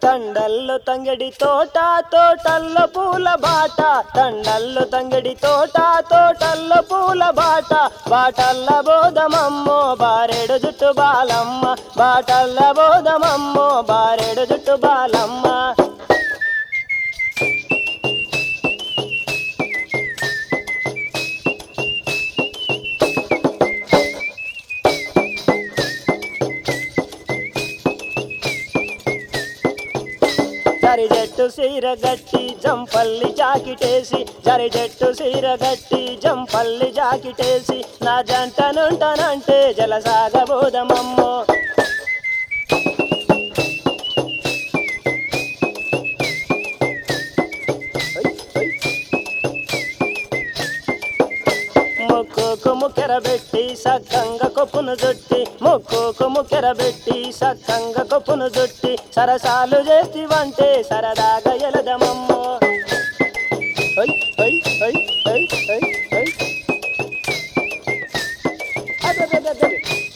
తండల్లు తంగడి తోట తోటల్లో పూల బాట తండల్లు తంగడి తోట తోటల్లో పూల బాట బాటల్ల బోధమమ్మో బారెడు జుట్టు బాలమ్మ బాటల్ల బోధమమ్మో బారెడు జుట్టు బాలమ్మ జరి జట్టు సీర గట్టి జంపల్లి జాకిటేసి జరి జట్టు సీర గట్టి జంపల్లి జాకిటేసి నా జంట నుంటనంటే జలసాగబోదమమ్మో ముక్కుకు ముక్కెరబెట్టి సక్కంగా కొప్పును జుట్టి ముక్కుకు ముక్కెరబెట్టి సక్కంగా కొప్పును జుట్టి సరసాలు చేతివంటే సరదాగా ఎలదమమ్మో ఐ, ఐ, ఐ, ఐ, ఐ, ఐ. అదదదదది.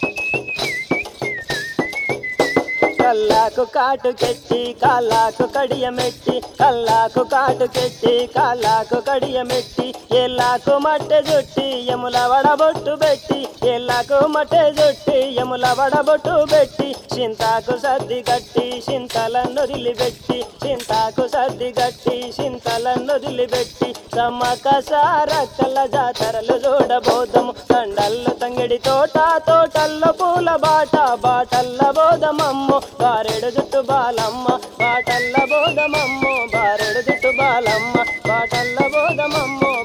కల్లాకు కాటు కెట్టి కాళ్ళకు కడియమెట్టి కల్లాకు కాటు కెట్టి కాళ్ళకు కడియమెట్టి ఎల్లాకు మట్టె జుట్టి ఎముల వడబొట్టు పెట్టి ఎల్లాకు మట్టె జుట్టి ఎముల వడబొట్టు పెట్టి చింతాకు సర్ది గట్టి చింతలను వదిలిపెట్టి చింతాకు సర్ది గట్టి చింతలను వదిలిపెట్టి సమ్మక సారక్కల జాతరలు చూడబోదము తండల్లో తంగిడి తోట తోటల్లో పూల బాట బాటల్ల బోధమమ్మ బారెడు జుట్టు బాలమ్మ బాటల్ల బోధమమ్మ బారెడు జుట్టు బాలమ్మ బాటల్ల బోధమమ్మ